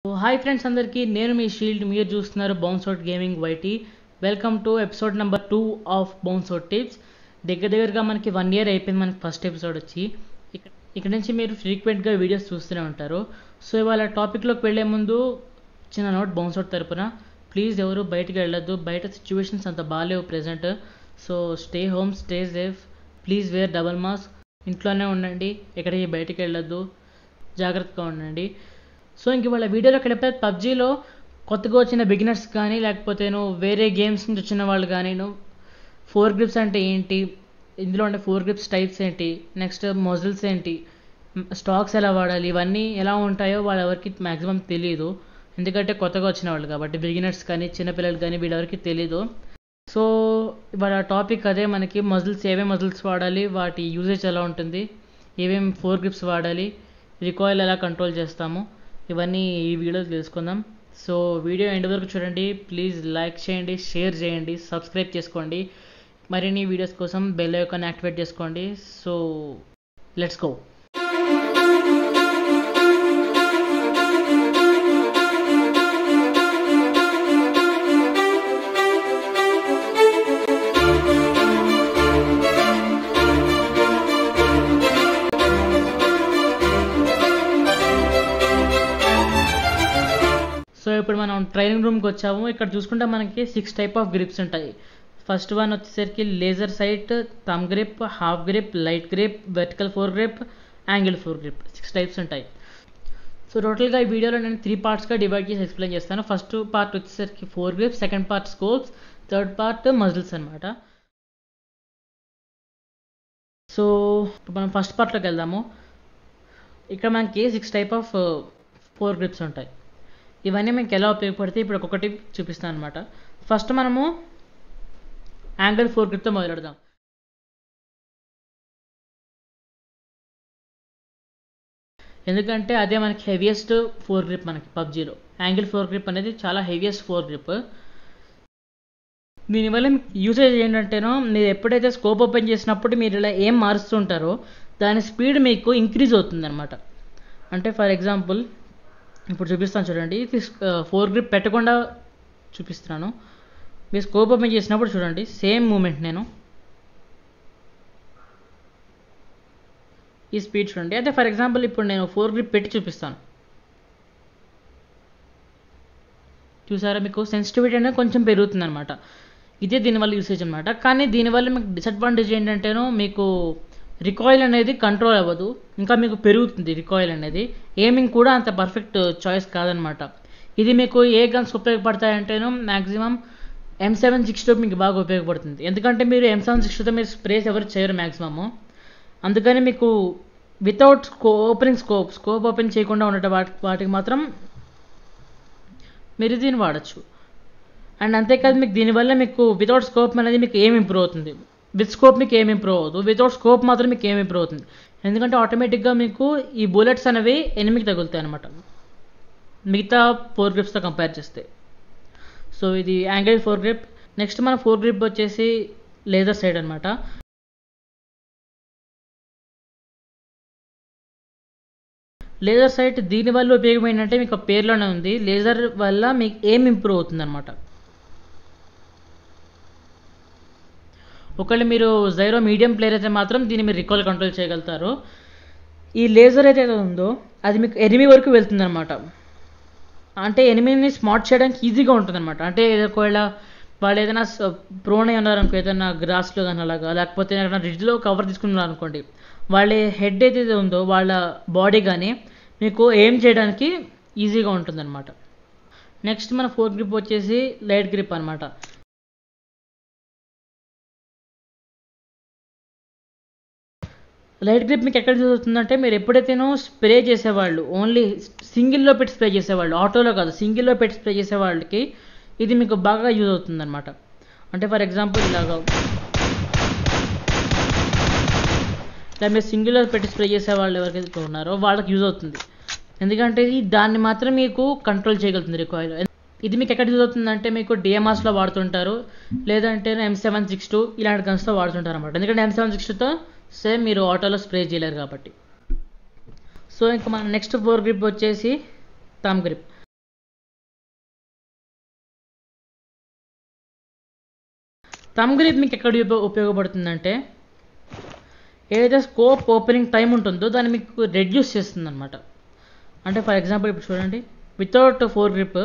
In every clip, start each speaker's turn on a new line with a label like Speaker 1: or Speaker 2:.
Speaker 1: Hi friends అందరికీ నేను మీ shield మీరు చూస్తున్నారు bounce out gaming YT welcome to episode number two of bounce out tips దగ్గర దగ్గరగా మనకి వన్ ఇయర్ అయిపోయింది మనకి ఫస్ట్ ఎపిసోడ్ వచ్చి ఇక్కడ ఇక్కడ నుంచి మీరు ఫ్రీక్వెంట్గా వీడియోస్ చూస్తూనే ఉంటారు సో ఇవాళ టాపిక్లోకి వెళ్ళే ముందు చిన్న నోట్ బౌన్స్ అవుట్ తరపున ప్లీజ్ ఎవరు బయటికి వెళ్ళొద్దు బయట సిచ్యువేషన్స్ అంత బాగాలేవు present so stay home stay safe please wear double mask ఇంట్లోనే ఉండండి ఎక్కడికి బయటికి వెళ్ళొద్దు జాగ్రత్తగా ఉండండి సో ఇంక వాళ్ళ వీడియోలోకి వెళ్ళిపోతే పబ్జీలో కొత్తగా వచ్చిన బిగినర్స్ కానీ లేకపోతే వేరే గేమ్స్ నుంచి వచ్చిన వాళ్ళు కానీ ఫోర్ గ్రిప్స్ అంటే ఏంటి ఇందులో ఉండే ఫోర్ గ్రిప్స్ టైప్స్ ఏంటి నెక్స్ట్ మొజల్స్ ఏంటి స్టాక్స్ ఎలా వాడాలి ఇవన్నీ ఎలా ఉంటాయో వాళ్ళెవరికి మ్యాక్సిమం తెలియదు ఎందుకంటే కొత్తగా వచ్చిన వాళ్ళు కాబట్టి బిగినర్స్ కానీ చిన్నపిల్లలు కానీ వీళ్ళెవరికి తెలీదు సో ఇవాళ టాపిక్ అదే మనకి మజిల్స్ ఏమేమి మజిల్స్ వాడాలి వాటి యూజేజ్ ఎలా ఉంటుంది ఏమేమి ఫోర్ గ్రిప్స్ వాడాలి రికాయిల్ ఎలా కంట్రోల్ చేస్తాము ఇవన్నీ ఈ వీడియోలో తెలుసుకుందాం సో వీడియో ఎండ్ వరకు చూడండి ప్లీజ్ లైక్ చేయండి షేర్ చేయండి సబ్స్క్రైబ్ చేసుకోండి మరిన్ని వీడియోస్ కోసం బెల్ ఐకాన్ యాక్టివేట్ చేసుకోండి సో లెట్స్ గో సో ఇప్పుడు మనం ట్రైనింగ్ రూమ్కి వచ్చాము ఇక్కడ చూసుకుంటే మనకి సిక్స్ టైప్ ఆఫ్ గ్రిప్స్ ఉంటాయి ఫస్ట్ వన్ వచ్చేసరికి laser sight thumb grip half grip light grip vertical foregrip angle foregrip six types ఉంటాయి సో టోటల్గా ఈ వీడియోలో నేను త్రీ పార్ట్స్గా డివైడ్ చేసి ఎక్స్ప్లెయిన్ చేస్తాను ఫస్ట్ పార్ట్ వచ్చేసరికి foregrip second part scopes third part muzzles అనమాట సో ఇప్పుడు మనం ఫస్ట్ పార్ట్లోకి వెళ్దాము ఇక్కడ మనకి six type of foregrips ఉంటాయి ఇవన్నీ మీకు ఎలా ఉపయోగపడితే ఇప్పుడు ఒక్కొక్కటి చూపిస్తాను అనమాట ఫస్ట్ మనము యాంగిల్ ఫోర్ గ్రిప్తో మొదలెడదాం ఎందుకంటే అదే మనకి హెవియెస్ట్ ఫోర్ గ్రిప్ మనకి పబ్జీలో యాంగిల్ ఫోర్ గ్రిప్ అనేది చాలా హెవియెస్ట్ ఫోర్ గ్రిప్ దీనివల్ల యూసేజ్ ఏంటంటేనో మీరు ఎప్పుడైతే స్కోప్ ఓపెన్ చేసినప్పుడు మీరు ఇలా ఏం మారుస్తుంటారో దాని స్పీడ్ మీకు ఇంక్రీజ్ అవుతుంది అనమాట అంటే ఫర్ ఎగ్జాంపుల్ ఇప్పుడు చూపిస్తాను చూడండి ఇది ఫోర్ గ్రిప్ పెట్టకుండా చూపిస్తున్నాను మీరు స్కోప్ ఓపెన్ చేసినప్పుడు చూడండి సేమ్ మూమెంట్ నేను ఈ స్పీడ్ చూడండి అదే ఫర్ ఎగ్జాంపుల్ ఇప్పుడు నేను ఫోర్ గ్రిప్ పెట్టి చూపిస్తాను చూసారా మీకు సెన్సిటివిటీ అనేది కొంచెం పెరుగుతుంది అనమాట ఇదే దీనివల్ల యూసేజ్ అనమాట కానీ దీనివల్ల మీకు డిసడ్వాంటేజ్ ఏంటంటేనో మీకు రికాయిల్ అనేది కంట్రోల్ అవ్వదు ఇంకా మీకు పెరుగుతుంది రికాయిల్ అనేది ఎయిమింగ్ కూడా అంత పర్ఫెక్ట్ చాయిస్ కాదనమాట ఇది మీకు ఏ గన్స్ ఉపయోగపడతాయంటేనో maximum M seven six two మీకు బాగా ఉపయోగపడుతుంది ఎందుకంటే మీరు ఎం సెవెన్ సిక్స్ టూతో మీరు స్ప్రేస్ ఎవరు చేయరు మ్యాక్సిమము అందుకని మీకు వితౌట్ స్కో ఓపెనింగ్ స్కోప్ స్కోప్ ఓపెన్ చేయకుండా ఉండటం వాటి వాటికి మాత్రం మీరు దీన్ని వాడచ్చు అండ్ అంతేకాదు మీకు దీనివల్ల మీకు వితౌట్ స్కోప్ అనేది మీకు ఏం ఇంప్రూవ్ అవుతుంది విత్ స్కోప్ మీకు ఏం ఇంప్రూవ్ అవ్వదు వితౌట్ స్కోప్ మాత్రం మీకు ఏం ఇంప్రూవ్ అవుతుంది ఎందుకంటే ఆటోమేటిక్గా మీకు ఈ బుల్లెట్స్ అనేవి ఎనిమికి తగులుతాయి అనమాట మిగతా ఫోర్ గ్రిప్స్తో కంపేర్ చేస్తే సో ఇది యాంగిల్ ఫోర్ గ్రిప్ నెక్స్ట్ మన ఫోర్ గ్రిప్ వచ్చేసి లేజర్ సైడ్ అనమాట లేజర్ సైట్ దీనివల్ల ఉపయోగం ఏంటంటే మీకు పేర్లోనే ఉంది లేజర్ వల్ల మీకు ఏం ఇంప్రూవ్ అవుతుంది అనమాట ఒకవేళ మీరు జైరో మీడియం ప్లేయర్ అయితే మాత్రం దీన్ని మీరు రికాల్ కంట్రోల్ చేయగలుగుతారు ఈ లేజర్ అయితే ఉందో అది మీకు ఎనిమి వరకు వెళ్తుంది అనమాట అంటే ఎనిమిని స్మార్ట్ చేయడానికి ఈజీగా ఉంటుంది అనమాట అంటే ఒకవేళ వాళ్ళు ఏదైనా ప్రోన్ అయి ఉన్నారనుకో ఏదైనా గ్రాస్లో కానీ అలాగా లేకపోతే ఏదైనా రిడ్జ్లో కవర్ తీసుకున్నారు అనుకోండి వాళ్ళ హెడ్ ఏదైతే ఉందో వాళ్ళ బాడీ కానీ మీకు ఏం చేయడానికి ఈజీగా ఉంటుందన్నమాట నెక్స్ట్ మన ఫోర్ గ్రిప్ వచ్చేసి లైట్ గ్రిప్ అనమాట లైట్ గ్రిప్ మీకు ఎక్కడ యూజ్ అవుతుందంటే మీరు ఎప్పుడైతేనో స్ప్రే చేసేవాళ్ళు ఓన్లీ సింగిల్లో పెట్టి స్ప్రే చేసేవాళ్ళు ఆటోలో కాదు సింగిల్లో పెట్టి స్ప్రే చేసే వాళ్ళకి ఇది మీకు బాగా యూజ్ అవుతుందన్నమాట అంటే ఫర్ ఎగ్జాంపుల్ ఇలాగా ఇలా మీరు సింగిల్లో పెట్టి స్ప్రే చేసే వాళ్ళు ఎవరికైతే ఉన్నారో వాళ్ళకి యూజ్ అవుతుంది ఎందుకంటే దాన్ని మాత్రం మీకు కంట్రోల్ చేయగలుగుతుంది రికాయిల్ ఇది మీకు ఎక్కడ యూజ్ అవుతుందంటే మీకు డిఎంఆర్స్లో వాడుతుంటారు లేదంటే ఎం సెవెన్ సిక్స్ టూ ఇలాంటి గన్స్తో వాడుతుంటారు అనమాట ఎందుకంటే ఎం సెవెన్ సిక్స్ టూతో సేమ్ మీరు ఆటోలో స్ప్రే చేయలేరు కాబట్టి సో ఇంకా మన నెక్స్ట్ ఫోర్ గ్రిప్ వచ్చేసి థమ్ గ్రిప్ థమ్ గ్రిప్ మీకు ఎక్కడ ఉపయో ఉపయోగపడుతుందంటే ఏదైతే స్కోప్ ఓపెనింగ్ టైం ఉంటుందో దాన్ని మీకు రెడ్యూస్ చేస్తుంది అనమాట అంటే ఫర్ ఎగ్జాంపుల్ ఇప్పుడు చూడండి వితౌట్ ఫోర్ గ్రిప్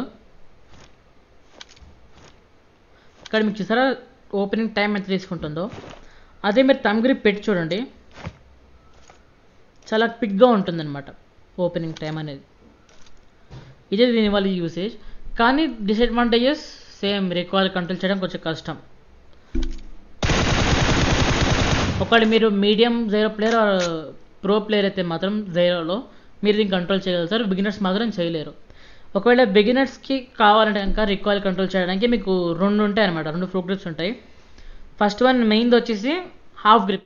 Speaker 1: ఇక్కడ మీకు చూసారా ఓపెనింగ్ టైం ఎంత తీసుకుంటుందో అదే మీరు థమ్ గ్రిప్ పెట్టి చూడండి చాలా క్విక్గా ఉంటుందన్నమాట ఓపెనింగ్ టైం అనేది ఇదే దీనివల్ల యూసేజ్ కానీ డిసడ్వాంటేజెస్ సేమ్ రికాయిల్ కంట్రోల్ చేయడం కొంచెం కష్టం ఒకవేళ మీరు medium zero player pro player అయితే మాత్రం జీరోలో మీరు దీన్ని కంట్రోల్ చేయగలుగుతారు బిగినర్స్ మాత్రం చేయలేరు ఒకవేళ బిగినర్స్కి కావాలంటే కనుక రికాయిల్ కంట్రోల్ చేయడానికి మీకు రెండు ఉంటాయి అనమాట రెండు ఫ్రూ గ్రిప్స్ ఉంటాయి ఫస్ట్ వన్ మెయిన్ది వచ్చేసి హాఫ్ గ్రిప్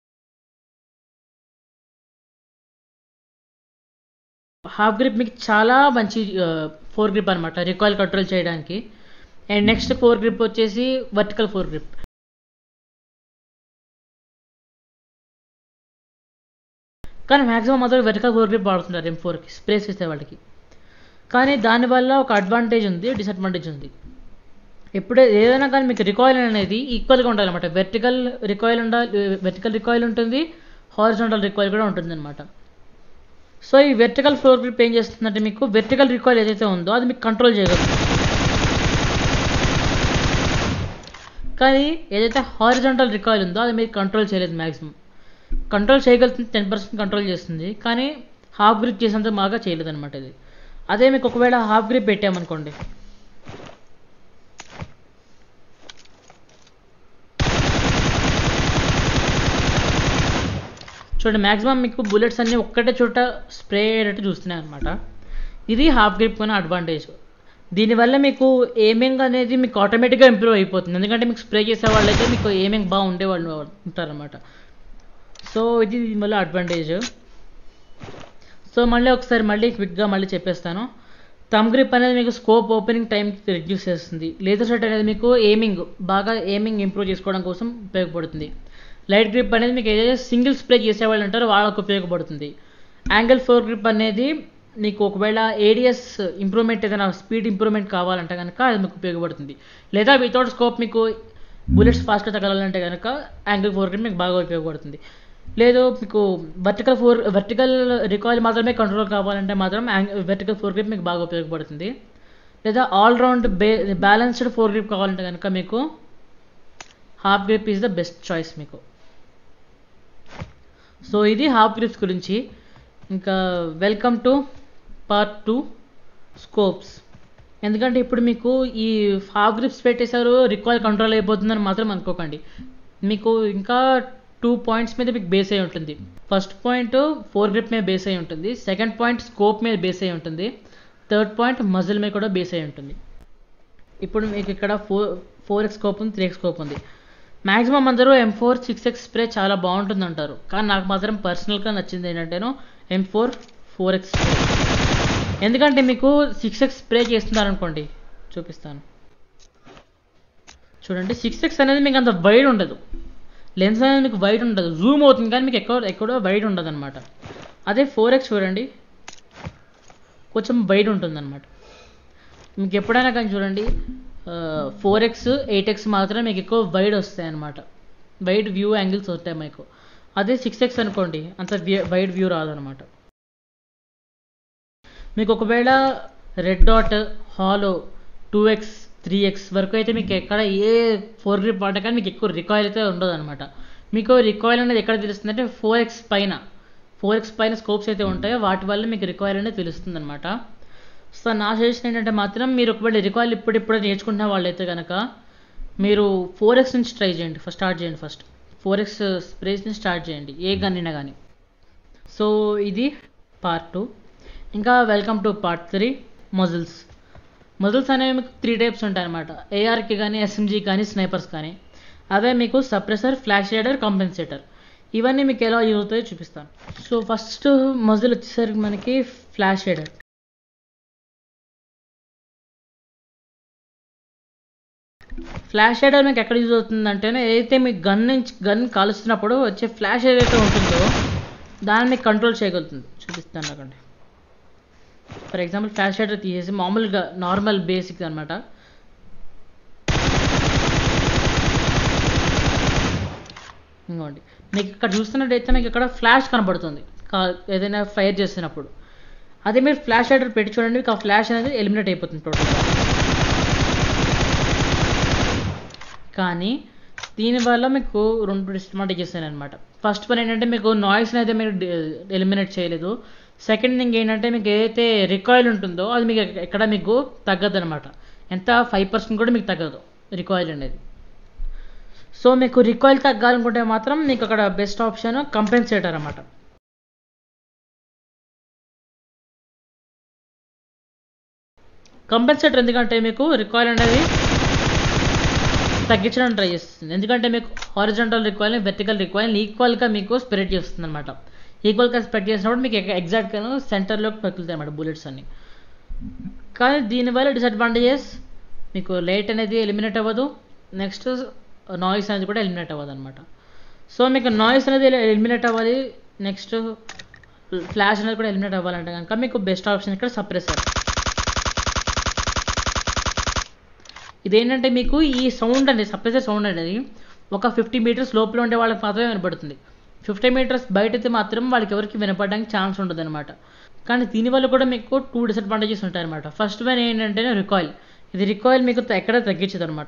Speaker 1: హాఫ్ గ్రిప్ మీకు చాలా మంచి ఫోర్ గ్రిప్ అనమాట రికాయిల్ కంట్రోల్ చేయడానికి అండ్ నెక్స్ట్ ఫోర్ గ్రిప్ వచ్చేసి వర్టికల్ ఫోర్ గ్రిప్ కానీ మ్యాక్సిమం అందరూ వెర్టికల్ ఫోర్ గ్రిప్ వాడుతున్నారు ఎం ఫోర్కి స్ప్రేస్ ఇస్తే వాళ్ళకి కానీ దానివల్ల ఒక అడ్వాంటేజ్ ఉంది డిసడ్వాంటేజ్ ఉంది ఎప్పుడే ఏదైనా కానీ మీకు రికాయిల్ అనేది ఈక్వల్గా ఉండాలన్నమాట వెర్టికల్ రికాయిల్ ఉండాలి వెర్టికల్ రికాయిల్ ఉంటుంది హారిజాంటల్ రికాయిల్ కూడా ఉంటుంది అనమాట సో ఈ వెర్టికల్ ఫ్లోర్ గ్రిప్ ఏం చేస్తుందంటే మీకు వెర్టికల్ రికాయిల్ ఏదైతే ఉందో అది మీకు కంట్రోల్ చేయగలదు కానీ ఏదైతే హారిజాంటల్ రికాయిల్ ఉందో అది మీరు కంట్రోల్ చేయలేదు మ్యాక్సిమం కంట్రోల్ చేయగలుగుతుంది టెన్ పర్సెంట్ కంట్రోల్ చేస్తుంది కానీ హాఫ్ గ్రిప్ చేసేంత బాగా చేయలేదు అనమాట ఇది అదే మీకు ఒకవేళ హాఫ్ గ్రిప్ పెట్టామనుకోండి చూడండి మ్యాక్సిమం మీకు బుల్లెట్స్ అన్నీ ఒక్కటే చోట స్ప్రే అయ్యేటట్టు చూస్తున్నాయి అనమాట ఇది హాఫ్ గ్రిప్ కొన్న అడ్వాంటేజ్ దీనివల్ల మీకు ఏమింగ్ అనేది మీకు ఆటోమేటిక్గా ఇంప్రూవ్ అయిపోతుంది ఎందుకంటే మీకు స్ప్రే చేసే వాళ్ళైతే మీకు ఏమింగ్ బాగా ఉండేవాళ్ళు ఉంటారనమాట సో ఇది దీనివల్ల అడ్వాంటేజ్ సో మళ్ళీ ఒకసారి మళ్ళీ క్విక్గా మళ్ళీ చెప్పేస్తాను థమ్ గ్రిప్ అనేది మీకు స్కోప్ ఓపెనింగ్ టైంకి రిడ్యూస్ చేస్తుంది లేజర్ షాట్ అనేది మీకు ఎయిమింగ్ బాగా ఎయిమింగ్ ఇంప్రూవ్ చేసుకోవడం కోసం ఉపయోగపడుతుంది లైట్ గ్రిప్ అనేది మీకు ఏదైతే సింగిల్ స్ప్రే చేసేవాళ్ళు ఉంటారో వాళ్ళకు ఉపయోగపడుతుంది యాంగిల్ ఫోర్ గ్రిప్ అనేది మీకు ఒకవేళ ఏడిఎస్ ఇంప్రూవ్మెంట్ ఏదైనా స్పీడ్ ఇంప్రూవ్మెంట్ కావాలంటే కనుక అది మీకు ఉపయోగపడుతుంది లేదా వితౌట్ స్కోప్ మీకు బుల్లెట్స్ ఫాస్ట్గా తగలాలంటే కనుక యాంగిల్ ఫోర్ గ్రిప్ మీకు బాగా ఉపయోగపడుతుంది లేదు మీకు వర్టికల్ ఫోర్ వర్టికల్ రికాయిల్ మాత్రమే కంట్రోల్ కావాలంటే మాత్రం వర్టికల్ ఫోర్ గ్రిప్ మీకు బాగా ఉపయోగపడుతుంది లేదా ఆల్రౌండ్ బే బ్యాలెన్స్డ్ ఫోర్ గ్రిప్ కావాలంటే కనుక మీకు half grip is the best choice మీకు సో ఇది హాఫ్ గ్రిప్స్ గురించి ఇంకా welcome to part two scopes ఎందుకంటే ఇప్పుడు మీకు ఈ హాఫ్ గ్రిప్స్ పెట్టేశారు రికాయిల్ కంట్రోల్ అయిపోతుందని మాత్రం అనుకోకండి మీకు ఇంకా టూ పాయింట్స్ మీద మీకు బేస్ అయి ఉంటుంది ఫస్ట్ పాయింట్ ఫోర్ గ్రిప్ మీద బేస్ అయి ఉంటుంది సెకండ్ పాయింట్ స్కోప్ మీద బేస్ అయి ఉంటుంది థర్డ్ పాయింట్ మజిల్ మీద కూడా బేస్ అయి ఉంటుంది ఇప్పుడు మీకు ఇక్కడ ఫోర్ ఫోర్ ఎక్స్ స్కోప్ ఉంది త్రీ ఎక్స్ స్కోప్ ఉంది మ్యాక్సిమం అందరూ M four six X spray చాలా బాగుంటుంది అంటారు కానీ నాకు మాత్రం పర్సనల్గా నచ్చింది ఏంటంటేనో ఎం ఫోర్ ఫోర్ ఎక్స్ ఎందుకంటే మీకు సిక్స్ ఎక్స్ స్ప్రే చేస్తున్నారు అనుకోండి చూపిస్తాను చూడండి సిక్స్ ఎక్స్ అనేది మీకు అంత వైడ్ ఉండదు లెన్స్ అనేది మీకు వైడ్ ఉండదు జూమ్ అవుతుంది కానీ మీకు ఎక్కువ ఎక్కడో వైడ్ ఉండదు అనమాట అదే ఫోర్ ఎక్స్ చూడండి కొంచెం వైడ్ ఉంటుంది అనమాట మీకు ఎప్పుడైనా కానీ చూడండి ఫోర్ ఎక్స్ ఎయిట్ ఎక్స్ మాత్రం మీకు ఎక్కువ వైడ్ వస్తాయి అనమాట వైడ్ వ్యూ యాంగిల్స్ వస్తాయి మీకు అదే సిక్స్ ఎక్స్ అనుకోండి అంత వైడ్ వ్యూ రాదనమాట మీకు ఒకవేళ red dot holo two X three X వరకు అయితే మీకు ఎక్కడ ఏ ఫోర్ గ్రిప్ వాట కానీ మీకు ఎక్కువ రికాయిల్ అయితే ఉండదు అనమాట మీకు రికాయిల్ అనేది ఎక్కడ తెలుస్తుంది అంటే ఫోర్ ఎక్స్ పైన ఫోర్ ఎక్స్ పైన స్కోప్స్ అయితే ఉంటాయో వాటి వల్ల మీకు రికాయిల్ అనేది తెలుస్తుంది అనమాట సో నా సజెషన్ ఏంటంటే మాత్రం మీరు ఒకవేళ రికాయిల్ ఇప్పుడిప్పుడే నేర్చుకుంటున్న వాళ్ళైతే కనుక మీరు ఫోర్ ఎక్స్ నుంచి ట్రై చేయండి ఫస్ట్ స్టార్ట్ చేయండి ఫస్ట్ ఫోర్ ఎక్స్ స్ప్రేస్ని స్టార్ట్ చేయండి ఏ గన్ అయినా కానీ సో ఇది పార్ట్ టూ ఇంకా welcome to part three muzzles muzzles అనేవి మీకు త్రీ టైప్స్ ఉంటాయి అనమాట ఏఆర్కి కానీ ఎస్ఎంజీ కానీ స్నైపర్స్ కానీ అవే మీకు సప్రెసర్ ఫ్లాష్ రైడర్ కాంపెన్సేటర్ ఇవన్నీ మీకు ఎలా యూజ్ అవుతాయో చూపిస్తాను సో ఫస్ట్ మజిల్ వచ్చేసరికి మనకి ఫ్లాష్ రైడర్ ఫ్లాష్ రైడర్ మీకు ఎక్కడ యూజ్ అవుతుందంటేనే ఏదైతే మీకు గన్ నుంచి గన్ కాలుస్తున్నప్పుడు వచ్చే ఫ్లాష్ ఏదైతే ఉంటుందో దాన్ని మీకు కంట్రోల్ చేయగలుగుతుంది చూపిస్తాను నాకండి ఫర్ ఎగ్జాంపుల్ ఫ్లాష్ రైడర్ తీసేసి మామూలుగా నార్మల్ బేసిక్ అనమాట ఇంకోండి మీకు ఇక్కడ చూస్తున్నట్టయితే మీకు ఇక్కడ ఫ్లాష్ కనబడుతుంది కా- ఏదైనా ఫైర్ చేస్తున్నప్పుడు అదే మీరు ఫ్లాష్ లైటర్ పెట్టి చూడండి మీకు ఆ ఫ్లాష్ అనేది ఎలిమినేట్ అయిపోతుంది టోటల్గా కానీ దీనివల్ల మీకు రెండు డిస్అడ్వాంటేజెస్ అనమాట ఫస్ట్ వన్ ఏంటంటే మీకు నాయిస్ అయితే మీరు ఎలిమినేట్ చేయలేదు సెకండ్ థింగ్ ఏంటంటే మీకు ఏదైతే రికాయిల్ ఉంటుందో అది మీకు ఎక్క- ఎక్కడ మీకు తగ్గదు అనమాట ఎంత ఫైవ్ పర్సెంట్ కూడా మీకు తగ్గదు రికాయిల్ అనేది సో మీకు రికాయిల్ తగ్గాలనుకుంటే మాత్రం మీకు అక్కడ బెస్ట్ ఆప్షన్ కంపెన్సేటర్ అనమాట కంపెన్సేటర్ ఎందుకంటే మీకు రికాయిల్ అనేది తగ్గించడానికి ట్రై చేస్తుంది ఎందుకంటే మీకు హారిజంటల్ రికాయిల్ని వెర్టికల్ రికాయిల్ని ఈక్వల్గా మీకు స్ప్రెడ్ చేస్తుంది అనమాట ఈక్వల్గా స్ప్రెడ్ చేసినప్పుడు మీకు ఎగ్జాక్ట్గా సెంటర్లోకి పగులుతాయి అన్నమాట బుల్లెట్స్ అన్ని కానీ దీనివల్ల డిసడ్వాంటేజెస్ మీకు లైట్ అనేది ఎలిమినేట్ అవ్వదు నెక్స్ట్ నాయిస్ అనేది కూడా ఎలిమినేట్ అవ్వదు అనమాట సో మీకు నాయిస్ అనేది ఎలిమినేట్ అవ్వాలి నెక్స్ట్ ఫ్లాష్ అనేది కూడా ఎలిమినేట్ అవ్వాలంటే కనుక మీకు బెస్ట్ ఆప్షన్ ఇక్కడ సప్రెసర్ ఇదేంటంటే మీకు ఈ సౌండ్ అనేది సప్రెసర్ సౌండ్ అనేది ఒక ఫిఫ్టీ మీటర్స్ లోపల ఉండే వాళ్ళకి మాత్రమే వినపడుతుంది ఫిఫ్టీ మీటర్స్ బయట అయితే మాత్రం వాళ్ళకి ఎవరికి వినపడడానికి ఛాన్స్ ఉండదు అనమాట కానీ దీనివల్ల కూడా మీకు టూ డిసడ్వాంటేజెస్ ఉంటాయన్నమాట ఫస్ట్ వన్ ఏంటంటే రికాయిల్ ఇది రికాయిల్ మీకు త- ఎక్కడ తగ్గించదు అనమాట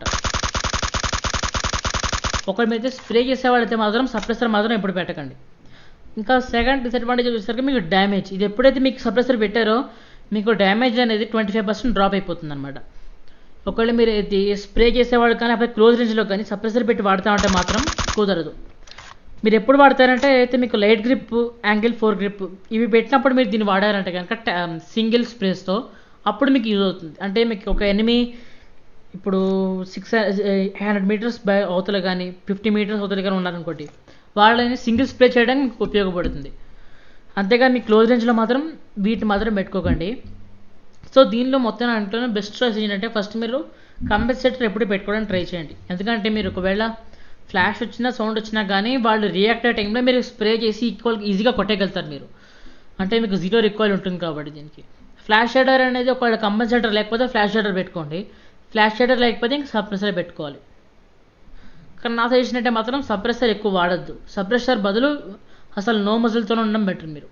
Speaker 1: ఒకరి మీద స్ప్రే చేసేవాళ్ళైతే మాత్రం సప్రెసర్ మాత్రం ఎప్పుడు పెట్టకండి ఇంకా సెకండ్ డిసడ్వాంటేజ్ వచ్చేసరికి మీకు డ్యామేజ్ ఇది ఎప్పుడైతే మీకు సప్రెసర్ పెట్టారో మీకు డ్యామేజ్ అనేది ట్వంటీ ఫైవ్ పర్సెంట్ డ్రాప్ అయిపోతుంది అనమాట ఒకవేళ మీరు ఇది స్ప్రే చేసేవాళ్ళు కానీ అప్పుడు క్లోజ్ రేంజ్లో కానీ సప్రెసర్ పెట్టి వాడుతూ ఉంటే మాత్రం కుదరదు మీరు ఎప్పుడు వాడతారంటే అయితే మీకు light grip angle foregrip ఇవి పెట్టినప్పుడు మీరు దీన్ని వాడారంటే కనుక సింగిల్ స్ప్రేస్తో అప్పుడు మీకు యూజ్ అవుతుంది అంటే మీకు ఒక ఎనిమి ఇప్పుడు సిక్స్ హండ్రెడ్ మీటర్స్ బై అవతల కానీ ఫిఫ్టీ మీటర్స్ అవతల కానీ ఉన్నారనుకోండి వాళ్ళని సింగిల్ స్ప్రే చేయడానికి మీకు ఉపయోగపడుతుంది అంతేగా మీ క్లోజ్ రేంజ్లో మాత్రం వీటిని మాత్రం పెట్టుకోకండి సో దీనిలో మొత్తం అంటే బెస్ట్ చాయిస్ ఏంటంటే ఫస్ట్ మీరు కంపెన్సేటర్ ఎప్పుడు పెట్టుకోవడానికి ట్రై చేయండి ఎందుకంటే మీరు ఒకవేళ ఫ్లాష్ వచ్చినా సౌండ్ వచ్చినా కానీ వాళ్ళు రియాక్ట్ అయ్యే టైంలో మీరు స్ప్రే చేసి ఈక్వల్ ఈజీగా కొట్టేయగలుగుతారు మీరు అంటే మీకు జీరో రికాయిల్ ఉంటుంది కాబట్టి దీనికి ఫ్లాష్ షేడర్ అనేది ఒకవేళ కంపెన్సేటర్ లేకపోతే ఫ్లాష్ షేడర్ పెట్టుకోండి ఫ్లాష్ షేడర్ లేకపోతే ఇంక సప్రెసర్ పెట్టుకోవాలి కానీ నా సజెషన్ అంటే మాత్రం సప్రెసర్ ఎక్కువ వాడద్దు సప్రెసర్ బదులు అసలు నో మజిల్తో ఉండడం బెటర్ మీరు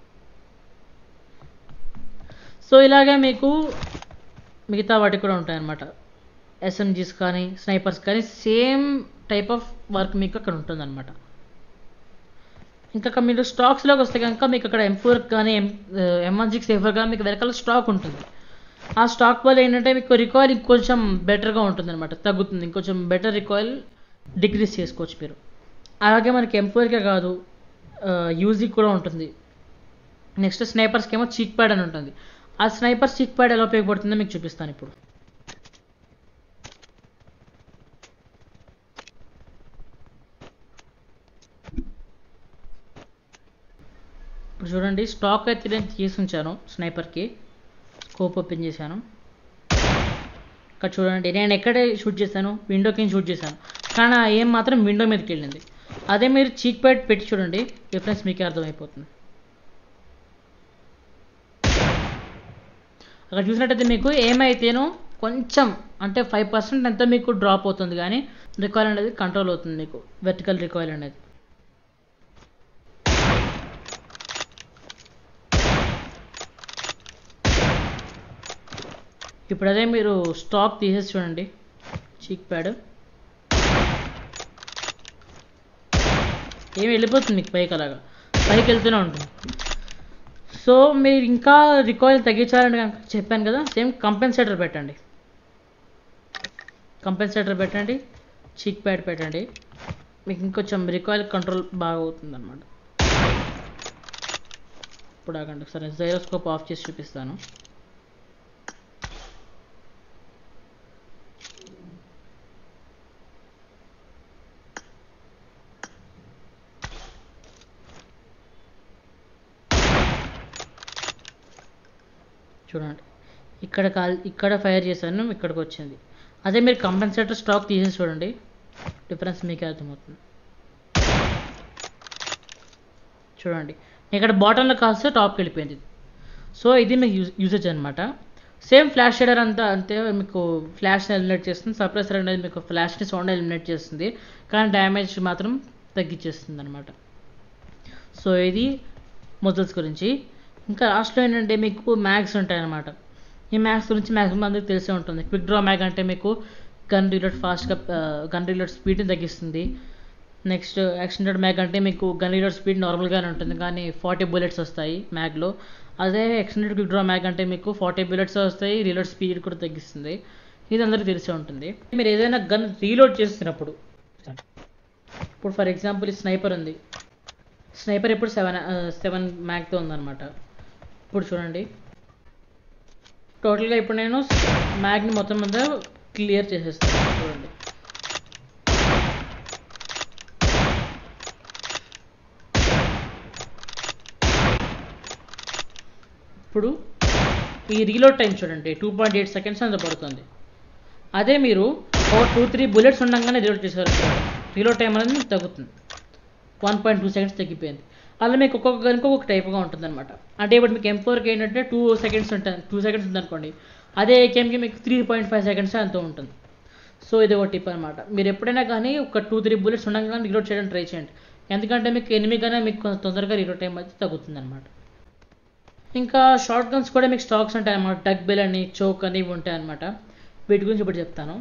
Speaker 1: సో ఇలాగే మీకు మిగతా వాటికి కూడా ఉంటాయన్నమాట ఎస్ఎంజీస్ కానీ స్నైపర్స్ కానీ సేమ్ టైప్ ఆఫ్ వర్క్ మీకు అక్కడ ఉంటుందన్నమాట ఇంకా అక్కడ మీరు స్టాక్స్లోకి వస్తే కనుక మీకు అక్కడ ఎం ఫోర్ కానీ ఎం ఎం వన్ సిక్స్ ఎఫర్ కానీ మీకు వెనకాల స్టాక్ ఉంటుంది ఆ స్టాక్ వల్ల ఏంటంటే మీకు రికాయిల్ ఇంకొంచెం బెటర్గా ఉంటుంది అనమాట తగ్గుతుంది ఇంకొంచెం బెటర్ రికాయిల్ డిక్రీస్ చేసుకోవచ్చు మీరు అలాగే మనకి ఎం ఫోర్కే కాదు యూజీ కూడా ఉంటుంది నెక్స్ట్ స్నైపర్స్కి ఏమో చీక్ ప్యాడ్ అని ఉంటుంది ఆ స్నైపర్ చీక్ ప్యాడ్ ఎలా ఉపయోగపడుతుందో మీకు చూపిస్తాను ఇప్పుడు ఇప్పుడు చూడండి స్టాక్ అయితే నేను తీసి ఉంచాను స్నైపర్కి స్కోప్ ఓపెన్ చేశాను ఇక్కడ చూడండి నేను ఎక్కడే షూట్ చేశాను విండోకి షూట్ చేశాను కానీ ఆ ఏం మాత్రం విండో మీదకి వెళ్ళింది అదే మీరు చీక్ ప్యాడ్ పెట్టి చూడండి డిఫరెన్స్ మీకే అర్థమైపోతుంది అక్కడ చూసినట్టయితే మీకు ఏమైతేనో కొంచెం అంటే ఫైవ్ పర్సెంట్ ఎంత మీకు డ్రాప్ అవుతుంది కానీ రికాయిల్ అనేది కంట్రోల్ అవుతుంది మీకు వెర్టికల్ రికాయిల్ అనేది ఇప్పుడు అదే మీరు స్టాక్ తీసేసి చూడండి చీక్ ప్యాడ్ ఏమి వెళ్ళిపోతుంది మీకు పైకి అలాగా పైకి వెళ్తూనే ఉంటుంది సో మీరు ఇంకా రికాయిల్ తగ్గించాలని కనుక చెప్పాను కదా సేమ్ కంపెన్సేటర్ పెట్టండి కంపెన్సేటర్ పెట్టండి చీక్ ప్యాడ్ పెట్టండి మీకు ఇంకొంచెం రికాయిల్ కంట్రోల్ బాగా అవుతుంది అనమాట ఇప్పుడు ఆగండి ఒకసారి జైరోస్కోప్ ఆఫ్ చేసి చూపిస్తాను చూడండి ఇక్కడ కాల్ ఇక్కడ ఫైర్ చేశాను ఇక్కడికి వచ్చింది అదే మీరు కంపెన్సేటర్ స్టాక్ తీసేసి చూడండి డిఫరెన్స్ మీకే అర్థమవుతుంది చూడండి ఇక్కడ బాటంలో కాస్తే టాప్కి వెళ్ళిపోయింది సో ఇది మీకు యూజ్ యూసేజ్ అనమాట సేమ్ ఫ్లాష్ షేడర్ అంతా అంతే మీకు ఫ్లాష్ని ఎలిమినేట్ చేస్తుంది సప్రెసర్ అనేది మీకు ఫ్లాష్ని సౌండ్ ఎలిమినేట్ చేస్తుంది కానీ డ్యామేజ్ మాత్రం తగ్గించేస్తుంది అనమాట సో ఇది మొజల్స్ గురించి ఇంకా లాస్ట్లో ఏంటంటే మీకు మ్యాగ్స్ ఉంటాయన్నమాట ఈ మ్యాగ్స్ గురించి మ్యాక్సిమం అందరికి తెలిసే ఉంటుంది క్విక్ డ్రా మ్యాగ్ అంటే మీకు గన్ రీలోడ్ ఫాస్ట్గా గన్ రీలోడ్ స్పీడ్ని తగ్గిస్తుంది నెక్స్ట్ యాక్సిడెంటెడ్ మ్యాగ్ అంటే మీకు గన్ రీలోడ్ స్పీడ్ నార్మల్గానే ఉంటుంది కానీ ఫార్టీ బుల్లెట్స్ వస్తాయి మ్యాగ్లో అదే ఎక్స్టెండెడ్ క్విక్ డ్రా మ్యాగ్ అంటే మీకు ఫార్టీ బుల్లెట్స్ వస్తాయి రీలోడ్ స్పీడ్ కూడా తగ్గిస్తుంది ఇది అందరికీ తెలిసే ఉంటుంది మీరు ఏదైనా గన్ రీలోడ్ చేస్తున్నప్పుడు ఇప్పుడు ఫర్ ఎగ్జాంపుల్ ఈ స్నైపర్ ఉంది స్నైపర్ ఇప్పుడు సెవెన్ సెవెన్ మ్యాగ్తో ఉందన్నమాట ఇప్పుడు చూడండి టోటల్గా ఇప్పుడు నేను మ్యాగ్ని మొత్తం మీద క్లియర్ చేసేస్తాను చూడండి ఇప్పుడు ఈ రీలోడ్ టైం చూడండి టూ పాయింట్ ఎయిట్ సెకండ్స్ అంత పడుతుంది అదే మీరు ఒక టూ త్రీ బుల్లెట్స్ ఉండగానే రీలోడ్ చేశారు రీలోడ్ టైం అనేది మీకు తగ్గుతుంది వన్ పాయింట్ టూ సెకండ్స్ తగ్గిపోయింది అలా మీకు ఒక్కొక్క గనుక ఒక టైప్గా ఉంటుంది అనమాట అంటే ఇప్పుడు మీకు ఎం ఫోర్కి ఏంటంటే టూ సెకండ్స్ ఉంటుంది టూ సెకండ్స్ ఉందనుకోండి అదే ఏకేఎంకి మీకు త్రీ పాయింట్ ఫైవ్ సెకండ్స్ అంత ఉంటుంది సో ఇది ఒక టిప్ అనమాట మీరు ఎప్పుడైనా కానీ ఒక టూ త్రీ బుల్లెట్స్ ఉండగా రీలోడ్ చేయడం ట్రై చేయండి ఎందుకంటే మీకు ఎనిమిగానే మీకు కొంచెం తొందరగా రీలోడ్ టైం అయితే తగ్గుతుంది అనమాట ఇంకా షార్ట్ గన్స్ కూడా మీకు స్టాక్స్ ఉంటాయి అన్నమాట డక్ బెల్ అని చోక్ అని ఇవి ఉంటాయి అనమాట వీటి గురించి ఇప్పుడు చెప్తాను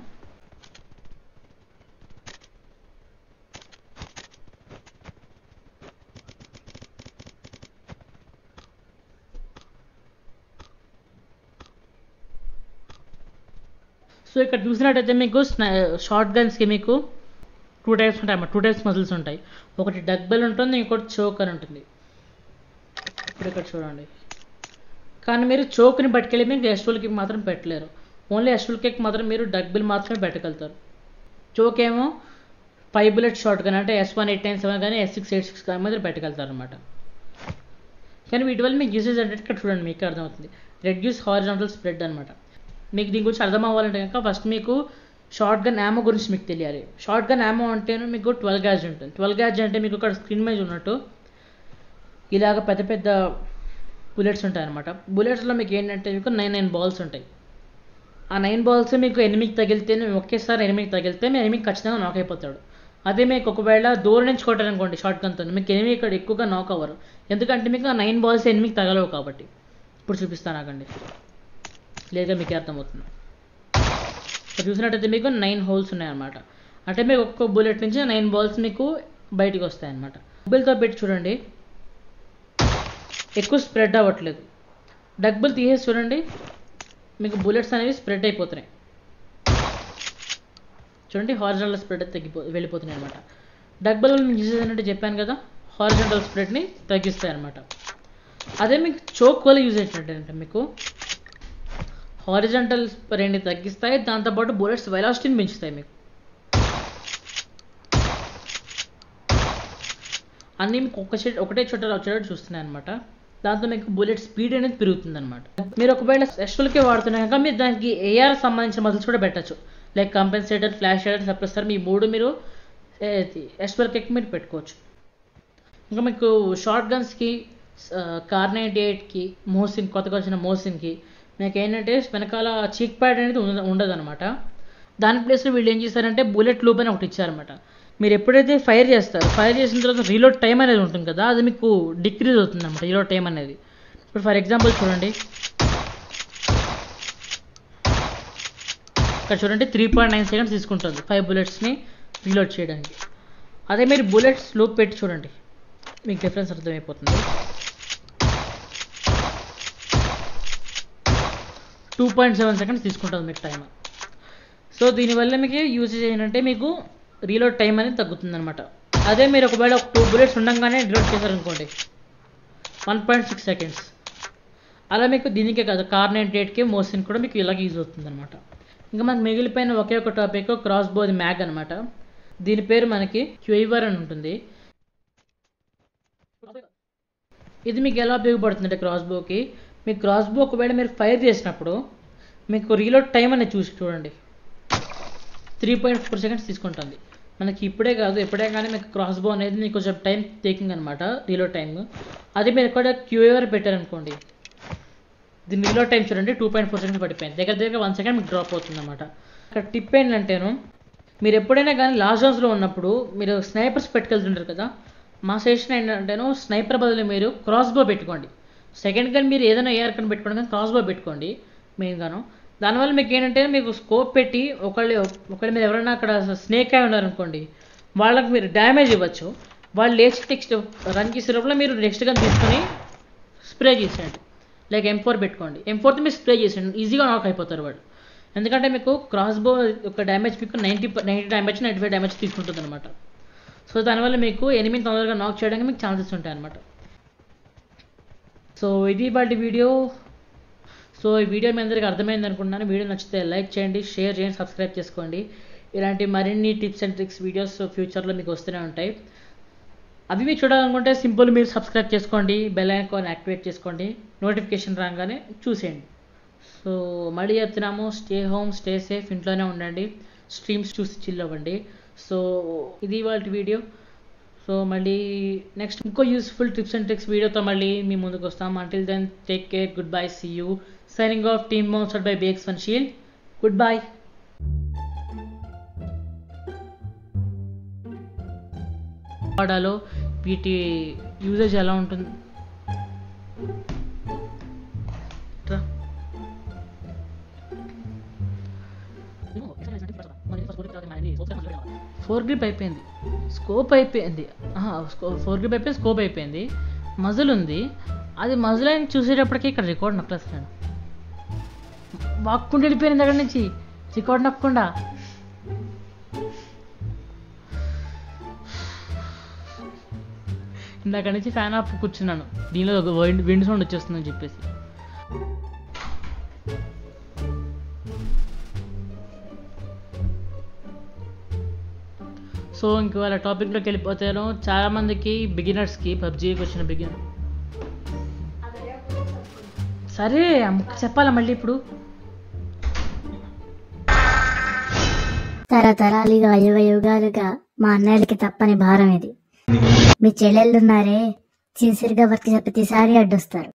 Speaker 1: సో ఇక్కడ చూసినట్టయితే మీకు షార్ట్ గన్స్కి మీకు టూ టైప్స్ ఉంటాయి అన్నమాట టూ టైప్స్ మజిల్స్ ఉంటాయి ఒకటి డక్ బెల్ ఉంటుంది ఇంకోటి చోక్ అని ఉంటుంది ఇప్పుడు ఇక్కడ చూడండి కానీ మీరు చోక్ని పట్టుకెళ్ళి మీకు ఎస్టోల్కి మాత్రం పెట్టలేరు ఓన్లీ ఎస్టోల్ కేక్ మాత్రం మీరు డక్ బిల్ మాత్రమే పెట్టగలుగుతారు చోక్ ఏమో ఫైవ్ బుల్లెట్ షార్ట్ కానీ అంటే S one eight nine seven కానీ ఎస్ సిక్స్ ఎయిట్ సిక్స్ కానీ మాత్రం పెట్టగలుగుతారు అనమాట కానీ వీటి వల్ల మీకు యూసేజ్ అంటే ఇక్కడ చూడండి మీకు అర్థమవుతుంది రెడ్యూస్ హారిజాంటల్ స్ప్రెడ్ అనమాట మీకు దీని గురించి అర్థం అవ్వాలంటే కనుక ఫస్ట్ మీకు షార్ట్ గన్ యామో గురించి మీకు తెలియాలి షార్ట్ గన్ యామో అంటే మీకు ట్వెల్వ్ గ్యాజ్ ఉంటుంది ట్వెల్వ్ గ్యాజ్ అంటే మీకు ఇక్కడ స్క్రీన్ మీద ఉన్నట్టు ఇలాగ పెద్ద పెద్ద బుల్లెట్స్ ఉంటాయి అనమాట బుల్లెట్స్లో మీకు ఏంటంటే మీకు నైన్ నైన్ బాల్స్ ఉంటాయి ఆ నైన్ బాల్స్ మీకు ఎనిమిది తగిలితే ఒకేసారి ఎనిమిది తగిలితే మీ ఎనిమిది ఖచ్చితంగా నాక్ అయిపోతాడు అదే మీకు ఒకవేళ దూరం నుంచి కొట్టారనుకోండి షార్ట్ గన్తో మీకు ఎనిమిది ఇక్కడ ఎక్కువగా నాక్ అవ్వరు ఎందుకంటే మీకు ఆ నైన్ బాల్స్ ఎనిమిది తగలవు కాబట్టి ఇప్పుడు చూపిస్తాను నాకండి లేదా మీకు అర్థమవుతుంది ఇక్కడ చూసినట్టయితే మీకు నైన్ హోల్స్ ఉన్నాయన్నమాట అంటే మీకు ఒక్కొక్క బుల్లెట్ నుంచి నైన్ బాల్స్ మీకు బయటికి వస్తాయి అన్నమాట డబ్బులతో పెట్టి చూడండి ఎక్కువ స్ప్రెడ్ అవ్వట్లేదు డబ్బులు తీసేసి చూడండి మీకు బుల్లెట్స్ అనేవి స్ప్రెడ్ అయిపోతున్నాయి చూడండి హారిజాంటల్ స్ప్రెడ్ తగ్గిపో వెళ్ళిపోతున్నాయి అనమాట డబ్బులు మీకు యూజ్ ఏంటంటే చెప్పాను కదా హారిజాంటల్ స్ప్రెడ్ని తగ్గిస్తాయి అనమాట అదే మీకు చోక్ వల్ల యూజ్ ఏంటంటే మీకు హారిజాంటల్ స్ప్రెడ్ని తగ్గిస్తాయి దాంతోపాటు బుల్లెట్స్ వెలాసిటీని పెంచుతాయి మీకు అన్నీ మీకు ఒక చోట ఒకటే చోట వచ్చేటట్టు చూస్తున్నాయి అనమాట దాంతో మీకు బుల్లెట్ స్పీడ్ అనేది పెరుగుతుంది అనమాట మీరు ఒకవేళ ఎస్టులకే వాడుతున్నాయి కనుక మీరు దానికి ఏఆర్ సంబంధించిన మజిల్స్ కూడా పెట్టచ్చు like compensator flash hider suppressor మీ మూడు మీరు ఎస్టువల్ కేక్ మీరు పెట్టుకోవచ్చు ఇంకా మీకు షార్ట్ గన్స్కి కార్ నైంటీ ఎయిట్కి మోసిన్ కొత్తగా వచ్చిన మోసిన్కి మీకు ఏంటంటే వెనకాల చీక్ ప్యాడ్ అనేది ఉండదు అనమాట దాని ప్లేస్లో వీళ్ళు ఏం చేశారంటే బుల్లెట్ లూప్ అని ఒకటి ఇచ్చారనమాట మీరు ఎప్పుడైతే ఫైర్ చేస్తారో ఫైర్ చేసిన తర్వాత రీలోడ్ టైం అనేది ఉంటుంది కదా అది మీకు డిక్రీజ్ అవుతుంది అనమాట రీలోడ్ టైం అనేది ఇప్పుడు ఫర్ ఎగ్జాంపుల్ చూడండి ఇక్కడ చూడండి త్రీ పాయింట్ నైన్ సెకండ్స్ తీసుకుంటుంది ఫైవ్ బుల్లెట్స్ని రీలోడ్ చేయడానికి అదే మీరు బుల్లెట్స్ లూప్ పెట్టి చూడండి మీకు డిఫరెన్స్ అర్థమైపోతుంది టూ పాయింట్ సెవెన్ సెకండ్స్ తీసుకుంటుంది మీకు టైం సో దీనివల్ల మీకు యూసేజ్ ఏంటంటే మీకు రీలోడ్ టైం అనేది తగ్గుతుంది అనమాట అదే మీరు ఒకవేళ ఒక టూ బుల్లెట్స్ ఉండగానే రీలోడ్ చేశారనుకోండి వన్ పాయింట్ సిక్స్ సెకండ్స్ అలా మీకు దీనికే కాదు కార్ నైంటీ ఎయిట్కి మోషన్ కూడా మీకు ఇలాగ యూజ్ అవుతుంది అనమాట ఇంకా మనకు మిగిలిపోయిన ఒకే ఒక టాపిక్ క్రాస్ బోది మ్యాగ్ అనమాట దీని పేరు మనకి క్యూవర్ అని ఉంటుంది ఇది మీకు ఎలా ఉపయోగపడుతుంది అంటే క్రాస్ బోకి మీ క్రాస్ బో ఒకవేళ మీరు ఫైర్ చేసినప్పుడు మీకు రీలోడ్ టైం అనేది చూసి చూడండి త్రీ పాయింట్ ఫోర్ సెకండ్స్ తీసుకుంటుంది మనకి ఇప్పుడే కాదు ఎప్పుడే కానీ మీకు క్రాస్ బో అనేది మీకు కొంచెం టైం టేకింగ్ అనమాట రీలోడ్ టైం అది మీరు ఎక్కడ క్యూఏవర్ పెట్టారనుకోండి దీని రీలోడ్ టైం చూడండి టూ పాయింట్ ఫోర్ సెకండ్స్ పడిపోయింది దగ్గర దగ్గర వన్ సెకండ్ మీకు డ్రాప్ అవుతుంది అనమాట ఇక్కడ టిప్ ఏంటంటేను మీరు ఎప్పుడైనా కానీ లాస్ట్ జోన్స్లో ఉన్నప్పుడు మీరు స్నైపర్స్ పెట్టుకెళ్తుంటారు కదా మా సజెషన్ ఏంటంటేనో స్నైపర్ బదులు మీరు క్రాస్ బో పెట్టుకోండి సెకండ్ గన్ మీరు ఏదైనా ఏఆర్ కన్ పెట్టుకోండి కానీ క్రాస్ బో పెట్టుకోండి మెయిన్గాను దానివల్ల మీకు ఏంటంటే మీకు స్కోప్ పెట్టి ఒకళ్ళు ఒకళ్ళ మీద ఎవరైనా అక్కడ స్నేక్ అయి ఉన్నారనుకోండి వాళ్ళకి మీరు డ్యామేజ్ ఇవ్వచ్చు వాళ్ళు లేచి నెక్స్ట్ రన్ చేసే లోపల మీరు నెక్స్ట్ గన్ తీసుకొని స్ప్రే చేసేయండి లైక్ ఎం ఫోర్ పెట్టుకోండి ఎం ఫోర్తో మీరు స్ప్రే చేసేయండి ఈజీగా నాక్ అయిపోతారు వాడు ఎందుకంటే మీకు క్రాస్ బో ఒక డ్యామేజ్ మీకు ninety ninety damage ninety five damage తీసుకుంటుంది అనమాట సో దానివల్ల మీకు ఎనిమిది తొందరగా నాక్ చేయడానికి మీకు ఛాన్సెస్ ఉంటాయి అనమాట సో ఇది వాటి వీడియో సో ఈ వీడియో మీ అందరికీ అర్థమైంది అనుకుంటున్నాను వీడియో నచ్చితే లైక్ చేయండి షేర్ చేయండి సబ్స్క్రైబ్ చేసుకోండి ఇలాంటి మరిన్ని టిప్స్ అండ్ ట్రిక్స్ వీడియోస్ ఫ్యూచర్లో మీకు వస్తూనే ఉంటాయి అవి మీరు చూడాలనుకుంటే సింపుల్ మీరు సబ్స్క్రైబ్ చేసుకోండి బెల్ ఐకాన్ యాక్టివేట్ చేసుకోండి నోటిఫికేషన్ రాగానే చూసేయండి సో మళ్ళీ చెప్తున్నాము స్టే హోమ్ స్టే సేఫ్ ఇంట్లోనే ఉండండి స్ట్రీమ్స్ చూసి చిల్ అవ్వండి సో ఇది వాళ్ళ వీడియో సో మళ్ళీ నెక్స్ట్ ఇంకో యూస్ఫుల్ టిప్స్ అండ్ ట్రిక్స్ వీడియోతో మళ్ళీ మీ ముందుకు వస్తాం until then take care goodbye see you signing off team మౌన్సర్డ్ బై బేక్స్ వన్ షీల్డ్ గుడ్ బై వాడాలో వీటి యూజేజ్ ఎలా ఉంటుంది రా. ఫోర్ గ్రిప్ అయిపోయింది స్కోప్ అయిపోయింది ఫోర్ గ్రిప్ అయిపోయింది స్కోప్ అయిపోయింది మజుల్ ఉంది అది మజుల్ అని చూసేటప్పటికి ఇక్కడ రికార్డ్ నొక్కలేస్తాను వాక్కుంటూ వెళ్ళిపోయింది అక్కడి నుంచి రికార్డ్ నొక్కకుండా ఇందాక నుంచి ఫ్యాన్ ఆఫ్ కూర్చున్నాను దీనిలో ఒక విండ్ విండ్ సౌండ్ వచ్చేస్తుందని చెప్పేసి సో ఇంక వాళ్ళ టాపిక్లోకి వెళ్ళిపోతాను చాలామందికి బిగినర్స్కి పబ్జీకి వచ్చిన బిగినర్ సరే అమ్మ చెప్పాలా మళ్ళీ ఇప్పుడు
Speaker 2: తరతరాలుగా యుగ యుగాలుగా మా అన్నయ్యలకి తప్పని భారం ఇది మీ చెల్లెళ్ళున్నారే సిన్సియర్గా వర్క్ ప్రతిసారి అడ్డొస్తారు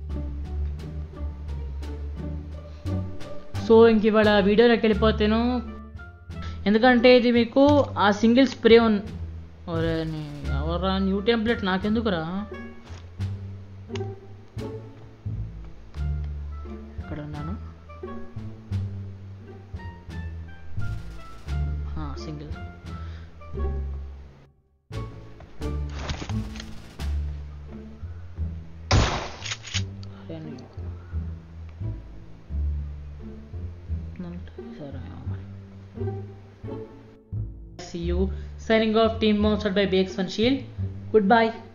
Speaker 1: సో ఇంక ఇవాళ వీడియోలోకి వెళ్ళిపోతాను ఎందుకంటే ఇది మీకు ఆ సింగిల్ స్ప్రే ఉన్ ఒరే నీ ఎవరా న్యూ టెంప్లెట్ నాకెందుకురా ఇక్కడ ఉన్నాను సింగిల్ అరే నీ See you. Signing off, Team Monstered by BX1 Shield. Goodbye.